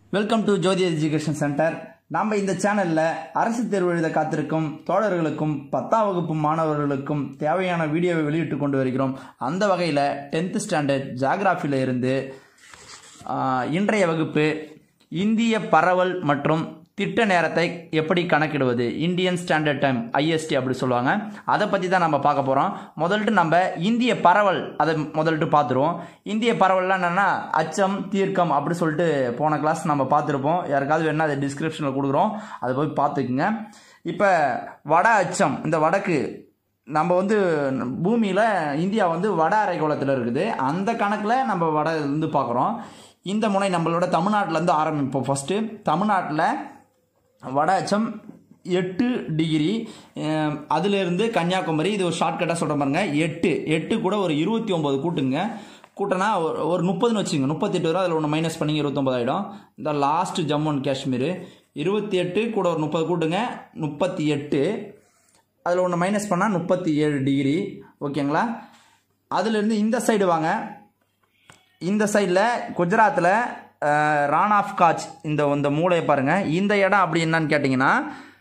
welcome to Jothi education centre நாம் இந்த சேனலில் அரசு தேர்வு எழுத காத்திருக்கும் தோழர்களுக்கும் பத்தாம் வகுப்பு மாணவர்களுக்கும் தேவையான வீடியோவை வெளியிட்டு கொண்டு வருகிறோம் அந்த வகையில் டென்த்து ஸ்டாண்டர்ட் ஜாகிராஃபியில் இருந்து ஆஹ், இன்றைய வகுப்பு இந்திய பரவல் மற்றும் திட்ட நேரத்தை எப்படி கணக்கிடுவது இந்தியன் ஸ்டாண்டர்ட் டைம் ஐஎஸ்டி அப்படி சொல்லுவாங்க அதை பற்றி தான் நம்ம பார்க்க போகிறோம் முதல்ட்டு நம்ம இந்திய பரவல் அதை முதல்ட்டு பார்த்துருவோம் இந்திய பரவல்லாம் என்னென்னா அச்சம் தீர்க்கம் அப்படி சொல்லிட்டு போன கிளாஸ் நம்ம பார்த்துருப்போம் யாருக்காவது வேணா அதை டிஸ்கிரிப்ஷனில் கொடுக்குறோம் அதை போய் பார்த்துக்குங்க இப்போ வட அச்சம் இந்த வடக்கு நம்ம வந்து பூமியில் இந்தியா வந்து வட அரைக்கோளத்தில் இருக்குது அந்த கணக்கில் நம்ம வட இருந்து பார்க்குறோம் இந்த முனை நம்மளோட தமிழ்நாட்டிலேருந்து ஆரம்பிப்போம் ஃபஸ்ட்டு தமிழ்நாட்டில் வட அச்சம் எட்டு டிகிரி அஹ், அதிலிருந்து கன்னியாகுமரி இது ஒரு ஷார்ட்கட்டாக சொல்கிற பாருங்க எட்டு எட்டு கூட ஒரு இருபத்தி ஒம்பது கூட்டுங்க கூட்டினா ஒரு- ஒரு முப்பதுன்னு வச்சுங்க முப்பத்தெட்டு வரும் அதில் ஒன்று மைனஸ் பண்ணி இருபத்தொம்பது ஆகிடும் இந்த லாஸ்ட் ஜம்மு அண்ட் காஷ்மீர் இருபத்தி எட்டு கூட ஒரு முப்பது கூட்டுங்க முப்பத்தி எட்டு அதில் ஒன்று மைனஸ் பண்ணால் முப்பத்தி ஏழு டிகிரி ஓகேங்களா அதுலேருந்து இந்த சைடு வாங்க இந்த சைடில் குஜராத்தில் ரான் ஆஃப் காச் இந்த இந்த மூளையை பாருங்கள் இந்த இடம் அப்படி என்னன்னு கேட்டிங்கன்னா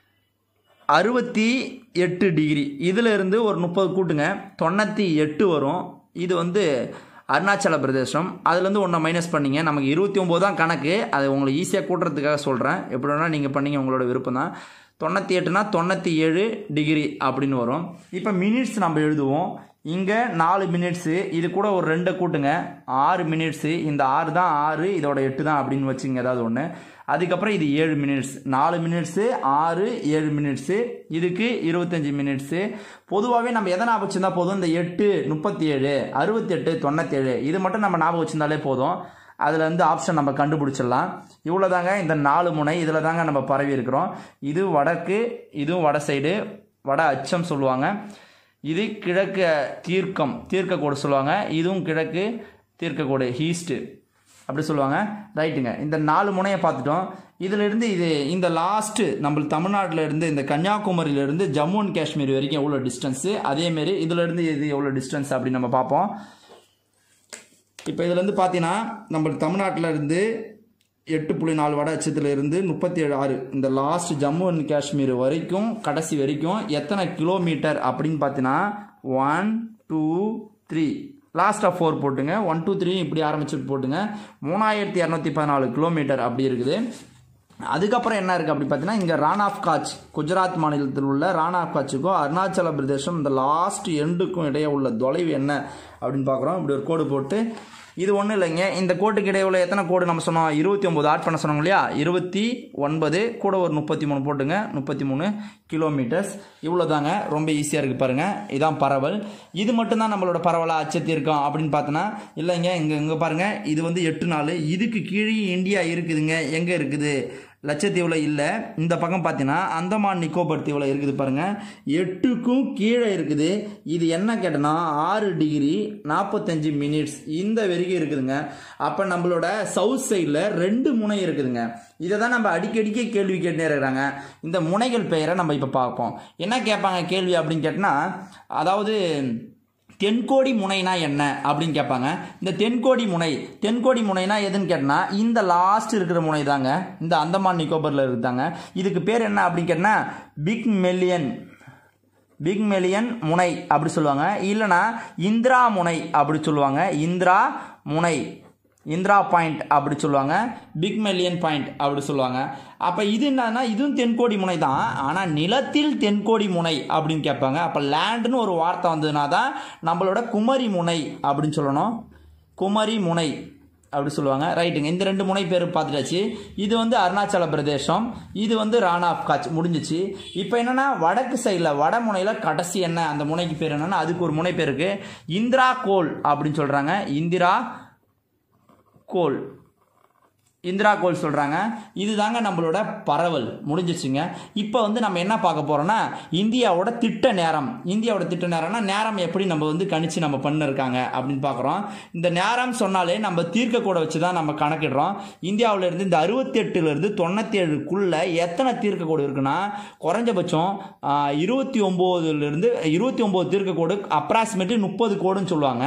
அறுபத்தி எட்டு டிகிரி இதில் இருந்து ஒரு முப்பது கூட்டுங்க தொண்ணூற்றி எட்டு வரும் இது வந்து அருணாச்சல பிரதேசம் அதுலேருந்து ஒன்றை மைனஸ் பண்ணீங்க நமக்கு இருபத்தி ஒம்பது தான் கணக்கு அது உங்களுக்கு ஈஸியாக கூட்டுறதுக்காக சொல்கிறேன் எப்படி வேணால் நீங்கள் பண்ணீங்க உங்களோட விருப்பம் தான் தொண்ணூற்றி எட்டுனா தொண்ணூற்றி ஏழு டிகிரி அப்படின்னு வரும் இப்போ மினிட்ஸ் நம்ம எழுதுவோம் இங்கே நாலு மினிட்ஸு இது கூட ஒரு ரெண்டை கூட்டுங்க ஆறு மினிட்ஸு இந்த ஆறு தான் ஆறு இதோட எட்டு தான் அப்படின்னு வச்சுங்க ஏதாவது ஒன்று அதுக்கப்புறம் இது ஏழு மினிட்ஸ் நாலு மினிட்ஸு ஆறு ஏழு மினிட்ஸு இதுக்கு இருபத்தஞ்சி மினிட்ஸு பொதுவாகவே நம்ம எதை ஞாபகம் வச்சிருந்தா போதும் இந்த எட்டு முப்பத்தி ஏழு அறுபத்தெட்டு தொண்ணூத்தேழு இது மட்டும் நம்ம ஞாபகம் வச்சிருந்தாலே போதும் அதில் வந்து ஆப்ஷன் நம்ம கண்டுபிடிச்சிடலாம் இவ்வளோ தாங்க இந்த நாலு முனை இதில் தாங்க நம்ம பரவி இருக்கிறோம் இது வடக்கு இதுவும் வட சைடு வட அச்சம் சொல்லுவாங்க இது கிழக்கு தீர்க்கம் தீர்க்கக்கோடு சொல்லுவாங்க இதுவும் கிழக்கு தீர்க்கக்கோடு ஈஸ்ட்டு அப்படி சொல்லுவாங்க ரைட்டுங்க இந்த நாலு முனையை பார்த்துட்டோம் இதிலிருந்து இது இந்த லாஸ்ட்டு நம்ம தமிழ்நாட்டில் இருந்து இந்த கன்னியாகுமரியிலேருந்து ஜம்மு அண்ட் காஷ்மீர் வரைக்கும் எவ்வளோ டிஸ்டன்ஸு அதேமாரி இதிலிருந்து இது எவ்வளோ டிஸ்டன்ஸ் அப்படின்னு நம்ம பார்ப்போம் இப்போ இதுலேருந்து பார்த்தீங்கன்னா நம்ம தமிழ்நாட்டில் இருந்து எட்டு புள்ளி நாலு வட அச்சத்தில் இருந்து முப்பத்தி ஏழு ஆறு இந்த லாஸ்ட் ஜம்மு அண்ட் காஷ்மீர் வரைக்கும் கடைசி வரைக்கும் எத்தனை கிலோமீட்டர் அப்படின்னு பார்த்தீங்கன்னா ஒன் டூ த்ரீ லாஸ்ட்டாக ஃபோர் போட்டுங்க ஒன் டூ த்ரீ இப்படி ஆரம்பிச்சுட்டு போட்டுங்க மூணாயிரத்தி இரநூத்தி பதினாலு கிலோமீட்டர் அப்படி இருக்குது அதுக்கப்புறம் என்ன இருக்குது அப்படி பார்த்தீங்கன்னா இங்கே ரான் ஆஃப் காட்ச் குஜராத் மாநிலத்தில் உள்ள ரான் ஆஃப் காட்சுக்கும் அருணாச்சல பிரதேசம் இந்த லாஸ்ட் எண்டுக்கும் இடையே உள்ள தொலைவு என்ன அப்படின்னு பார்க்குறோம் இப்படி ஒரு கோடு போட்டு இது ஒன்றும் இல்லைங்க இந்த கோட்டுக்கு இடையே உள்ள எத்தனை கோடு நம்ம சொன்னோம் இருபத்தி ஒம்பது ஆட் பண்ண சொன்னோம் இல்லையா இருபத்தி ஒன்பது கூட ஒரு முப்பத்தி மூணு போட்டுங்க முப்பத்தி மூணு கிலோமீட்டர்ஸ் இவ்வளோ தாங்க ரொம்ப ஈஸியாக இருக்குது பாருங்கள் இதான் பரவல் இது மட்டும்தான் நம்மளோட பரவலாக அச்சத்திருக்கோம் அப்படின்னு பார்த்தோன்னா இல்லைங்க இங்கே இங்கே பாருங்கள் இது வந்து எட்டு நாள் இதுக்கு கீழே இந்தியா இருக்குதுங்க எங்கே இருக்குது லட்சத்தீவில் இல்லை இந்த பக்கம் பார்த்தீங்கன்னா அந்தமான் நிக்கோபர் தீவில் இருக்குது பாருங்கள் எட்டுக்கும் கீழே இருக்குது இது என்ன கேட்டனா ஆறு டிகிரி நாற்பத்தஞ்சு மினிட்ஸ் இந்த வரைக்கும் இருக்குதுங்க அப்போ நம்மளோட சவுத் சைடில் ரெண்டு முனை இருக்குதுங்க இதை தான் நம்ம அடிக்கடிக்க கேள்வி கேட்டுனே இருக்கிறாங்க இந்த முனைகள் பெயரை நம்ம இப்போ பார்ப்போம் என்ன கேட்பாங்க கேள்வி அப்படின்னு கேட்டினா அதாவது தென்கோடி முனைனா என்ன அப்படின்னு கேட்பாங்க இந்த தென்கோடி முனை தென்கோடி முனைனா எதுன்னு கேட்டனா இந்த லாஸ்ட் இருக்கிற முனை தாங்க இந்த அந்தமான் நிக்கோபரில் இருக்குதாங்க இதுக்கு பேர் என்ன அப்படின்னு கேட்டனா பிக் மெல்லியன் பிக் மெலியன் முனை அப்படி சொல்லுவாங்க இல்லைனா இந்திரா முனை அப்படி சொல்லுவாங்க இந்திரா முனை இந்திரா பாயிண்ட் அப்படி சொல்லுவாங்க பிக் மெல்லியன் பாயிண்ட் அப்படி சொல்லுவாங்க அப்போ இது என்னன்னா இதுவும் தென்கோடி முனை தான் ஆனால் நிலத்தில் தென்கோடி முனை அப்படின்னு கேட்பாங்க அப்போ லேண்டுன்னு ஒரு வார்த்தை வந்ததுனா தான் நம்மளோட குமரி முனை அப்படின்னு சொல்லணும் குமரி முனை அப்படி சொல்லுவாங்க ரைட்டுங்க இந்த ரெண்டு முனை பேர் பார்த்துட்டாச்சு இது வந்து அருணாச்சல பிரதேசம் இது வந்து ராணா ஆஃப் காட்ச் முடிஞ்சிச்சு இப்போ என்னன்னா வடக்கு சைடில் வட முனையில் கடைசி என்ன அந்த முனைக்கு பேர் என்னன்னா அதுக்கு ஒரு முனை பேர் இருக்கு இந்திரா கோல் அப்படின்னு சொல்கிறாங்க இந்திரா கோல் இந்திரா கோல் சொல்கிறாங்க இதுதாங்க நம்மளோட பரவல் முடிஞ்சிச்சுங்க இப்போ வந்து நம்ம என்ன பார்க்க போகிறோம்னா இந்தியாவோட திட்ட நேரம் இந்தியாவோட திட்ட நேரம்னா நேரம் எப்படி நம்ம வந்து கணிச்சு நம்ம பண்ணிருக்காங்க அப்படின்னு பார்க்குறோம் இந்த நேரம் சொன்னாலே நம்ம தீர்க்க கூட வச்சு தான் நம்ம கணக்கிடுறோம் இந்தியாவில் இருந்து இந்த அறுபத்தெட்டுலேருந்து தொண்ணூற்றி ஏழுக்குள்ளே எத்தனை தீர்க்க கோடு இருக்குன்னா குறைஞ்சபட்சம் இருபத்தி ஒம்போதுலேருந்து இருபத்தி ஒம்பது தீர்க்க கோடு அப்ராக்சிமேட்லி முப்பது கோடுன்னு சொல்லுவாங்க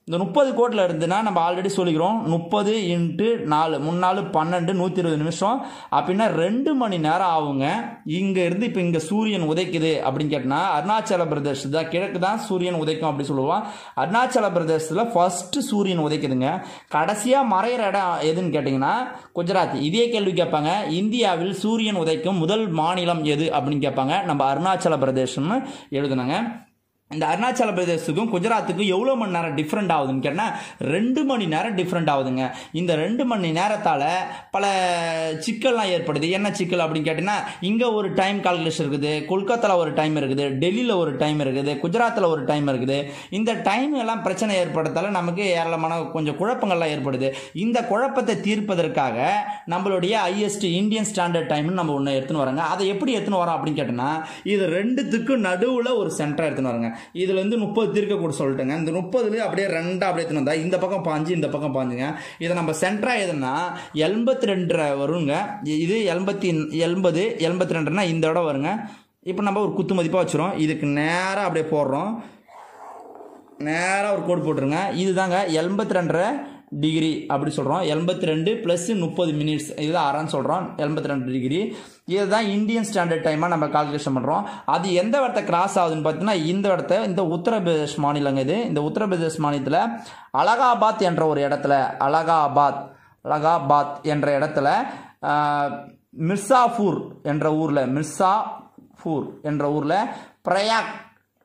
இந்த முப்பது கோட்டில் இருந்துன்னா நம்ம ஆல்ரெடி சொல்லிக்கிறோம் முப்பது இன்ட்டு நாலு மூணு நாலு பன்னெண்டு நூற்றி இருபது நிமிஷம் அப்படின்னா ரெண்டு மணி நேரம் ஆகுங்க இங்கே இருந்து இப்போ இங்கே சூரியன் உதைக்குது அப்படின்னு கேட்டினா அருணாச்சல பிரதேஷ் தான் கிழக்கு தான் சூரியன் உதைக்கும் அப்படி சொல்லுவோம் அருணாச்சல பிரதேசத்தில் ஃபஸ்ட்டு சூரியன் உதைக்குதுங்க கடைசியாக மறையிற இடம் எதுன்னு கேட்டிங்கன்னா குஜராத் இதே கேள்வி கேட்பாங்க இந்தியாவில் சூரியன் உதைக்கும் முதல் மாநிலம் எது அப்படின்னு கேட்பாங்க நம்ம அருணாச்சல பிரதேசம்னு எழுதுனாங்க இந்த அருணாச்சல பிரதேசத்துக்கும் குஜராத்துக்கும் எவ்வளோ மணி நேரம் டிஃப்ரெண்ட் ஆகுதுன்னு கேட்டால் ரெண்டு மணி நேரம் டிஃப்ரெண்ட் ஆகுதுங்க இந்த ரெண்டு மணி நேரத்தால் பல சிக்கல்லாம் ஏற்படுது என்ன சிக்கல் அப்படின்னு கேட்டிங்கன்னா இங்கே ஒரு டைம் கால்குலேஷன் இருக்குது கொல்கத்தாவில் ஒரு டைம் இருக்குது டெல்லியில் ஒரு டைம் இருக்குது குஜராத்தில் ஒரு டைம் இருக்குது இந்த டைம் எல்லாம் பிரச்சனை ஏற்படுத்தால நமக்கு ஏராளமான கொஞ்சம் குழப்பங்கள்லாம் ஏற்படுது இந்த குழப்பத்தை தீர்ப்பதற்காக நம்மளுடைய ஐஎஸ்டி இந்தியன் ஸ்டாண்டர்ட் டைம்னு நம்ம ஒன்று எடுத்துன்னு வரோங்க அதை எப்படி எடுத்துன்னு வரோம் அப்படின்னு கேட்டோம்னா இது ரெண்டுத்துக்கும் நடுவில் ஒரு சென்டர் எடுத்துன்னு வரோங்க இதுல இருந்து முப்பது தீர்க்க கூட சொல்லிட்டுங்க இந்த முப்பதுல அப்படியே ரெண்டா அப்படியே எடுத்துன்னு வந்தா இந்த பக்கம் பாஞ்சு இந்த பக்கம் பாஞ்சுங்க இதை நம்ம சென்டரா எதுனா எண்பத்தி ரெண்டு வருங்க இது எண்பத்தி எண்பது எண்பத்தி ரெண்டுனா இந்த இடம் வருங்க இப்போ நம்ம ஒரு குத்து மதிப்பாக வச்சுரும் இதுக்கு நேராக அப்படியே போடுறோம் நேராக ஒரு கோடு போட்டுருங்க இதுதாங்க எண்பத்தி ரெண்டரை டிகிரி அப்படி சொல்கிறோம் எண்பத்தி ரெண்டு ப்ளஸ் முப்பது மினிட்ஸ் இதுதான் அறன்னு சொல்கிறோம் எண்பத்தி ரெண்டு டிகிரி இதுதான் இந்தியன் ஸ்டாண்டர்ட் டைமாக நம்ம கால்குலேஷன் பண்ணுறோம் அது எந்த இடத்த கிராஸ் ஆகுதுன்னு பார்த்தீங்கன்னா இந்த இடத்த இந்த உத்தரப்பிரதேஷ் மாநிலங்க இது இந்த உத்தரப்பிரதேஷ் மாநிலத்தில் அலகாபாத் என்ற ஒரு இடத்துல அலகாபாத் அலகாபாத் என்ற இடத்துல ஆஹ், மிர்சாபூர் என்ற ஊரில் மிர்சாபூர் என்ற ஊரில் பிரயாக்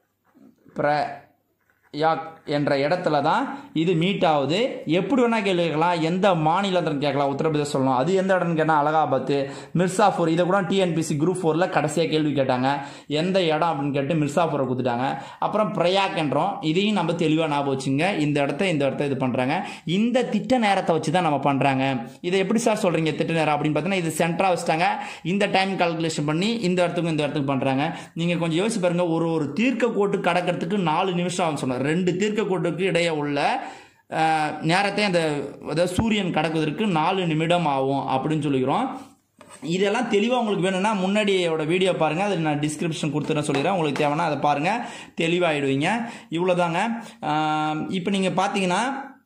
பிரயாக் என்ற இடத்துல தான் இது மீட் ஆகுது எப்படி வேணால் கேள்வி கேட்கலாம் எந்த மாநிலத்தில் கேட்கலாம் உத்தரப்பிரதேஷ் சொல்லணும் அது எந்த இடம்னு கேட்டால் அலகாபாத் மிர்சாபூர் இதை கூட டிஎன்பிசி குரூப் ஃபோரில் கடைசியாக கேள்வி கேட்டாங்க எந்த இடம் அப்படின்னு கேட்டு மிர்சாபூரை கொடுத்துட்டாங்க அப்புறம் பிரயாக் என்றோம் இதையும் நம்ம தெளிவாக ஞாபகம் வச்சுங்க இந்த இடத்த இந்த இடத்த இது பண்ணுறாங்க இந்த திட்ட நேரத்தை வச்சு தான் நம்ம பண்ணுறாங்க இதை எப்படி சார் சொல்கிறீங்க திட்ட நேரம் அப்படின்னு பார்த்தீங்கன்னா இது சென்டராக வச்சுட்டாங்க இந்த டைம் கால்குலேஷன் பண்ணி இந்த இடத்துக்கும் இந்த இடத்துக்கு பண்ணுறாங்க நீங்கள் கொஞ்சம் யோசிச்சு பாருங்க ஒரு ஒரு தீர்க்க கோட்டு கடக்கிறதுக்கு நாலு நிமிஷம் ஆகும் சொன்னேன் ரெண்டு தீர்க்க கோட்டுக்கு இடையே உள்ள அஹ், நேரத்தை அந்த அதாவது சூரியன் கடக்குவதற்கு நாலு நிமிடம் ஆகும் அப்படின்னு சொல்லிக்கிறோம் இதெல்லாம் தெளிவாக உங்களுக்கு வேணும்னா முன்னாடியோட வீடியோ பாருங்கள் அது நான் டிஸ்கிரிப்ஷன் கொடுத்துறேன் சொல்லிடுறேன் உங்களுக்கு தேவைன்னா அதை பாருங்கள் தெளிவாகிடுவீங்க இவ்வளோதாங்க இப்போ நீங்கள் பார்த்தீங்கன்னா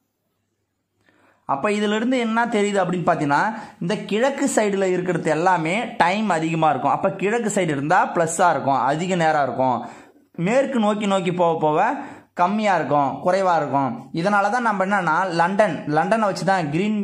அப்போ இதிலிருந்து என்ன தெரியுது அப்படின்னு பார்த்தீங்கன்னா இந்த கிழக்கு சைடில் இருக்கிறது எல்லாமே டைம் அதிகமாக இருக்கும் அப்போ கிழக்கு சைடு இருந்தால் ப்ளஸ்ஸாக இருக்கும் அதிக நேரம் இருக்கும் மேற்கு நோக்கி நோக்கி போக போக கம்மியாக இருக்கும் குறைவாக இருக்கும் இதனால தான் நம்ம என்னன்னா லண்டன் லண்டனை வச்சு தான் green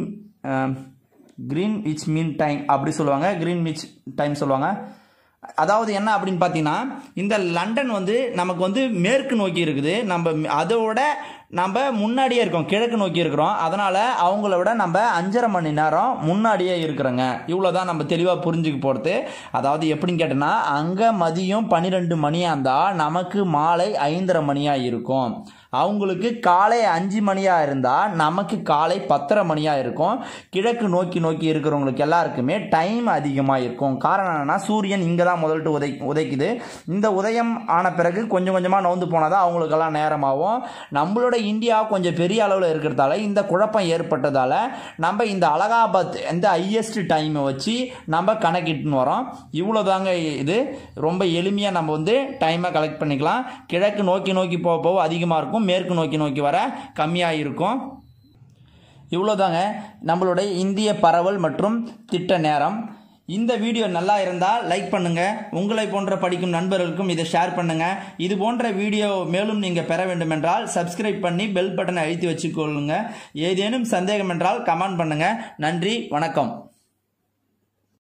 Greenwich mean time அப்படி சொல்லுவாங்க க்ரீன் விச் டைம் சொல்லுவாங்க அதாவது என்ன அப்படின்னு பார்த்தீங்கன்னா இந்த லண்டன் வந்து நமக்கு வந்து மேற்கு நோக்கி இருக்குது நம்ம அதோட நம்ம முன்னாடியே இருக்கோம் கிழக்கு நோக்கி இருக்கிறோம் அதனால் அவங்கள விட நம்ம அஞ்சரை மணி நேரம் முன்னாடியே இருக்கிறோங்க இவ்வளோதான் நம்ம தெளிவாக புரிஞ்சுக்க போகிறது அதாவது எப்படின்னு கேட்டோன்னா அங்கே மதியம் பன்னிரெண்டு மணியாக இருந்தால் நமக்கு மாலை ஐந்தரை மணியாக இருக்கும் அவங்களுக்கு காலை அஞ்சு மணியாக இருந்தால் நமக்கு காலை பத்தரை மணியாக இருக்கும் கிழக்கு நோக்கி நோக்கி இருக்கிறவங்களுக்கு எல்லாருக்குமே டைம் அதிகமாக இருக்கும் காரணம் என்னன்னா சூரியன் இங்கே தான் முதல்ட்டு உதை உதைக்குது இந்த உதயம் ஆன பிறகு கொஞ்சம் கொஞ்சமாக நவுந்து போனால் தான் அவங்களுக்கெல்லாம் நேரமாகும் நம்மளோட இந்தியா கொஞ்சம் பெரிய அளவில் இருக்கிறதால இந்த குழப்பம் ஏற்பட்டதால நம்ம இந்த அலகாபாத் இந்த ஹையஸ்ட் டைமை வச்சு நம்ம கணக்கிட்டுன்னு வரோம் இவ்வளோதாங்க இது ரொம்ப எளிமையாக நம்ம வந்து டைமை கலெக்ட் பண்ணிக்கலாம் கிழக்கு நோக்கி நோக்கி போக போக அதிகமாக இருக்கும் மேற்கு நோக்கி நோக்கி வர கம்மியாக இருக்கும் இவ்வளோதாங்க நம்மளுடைய இந்திய பரவல் மற்றும் திட்ட நேரம் இந்த வீடியோ நல்லா இருந்தால் லைக் பண்ணுங்க உங்களை போன்ற படிக்கும் நண்பர்களுக்கும் இதை ஷேர் பண்ணுங்க இது போன்ற வீடியோ மேலும் நீங்கள் பெற வேண்டும் என்றால் சப்ஸ்கிரைப் பண்ணி பெல் பட்டனை அழுத்தி வச்சுக்கொள்ளுங்க ஏதேனும் சந்தேகம் என்றால் கமெண்ட் பண்ணுங்க நன்றி வணக்கம்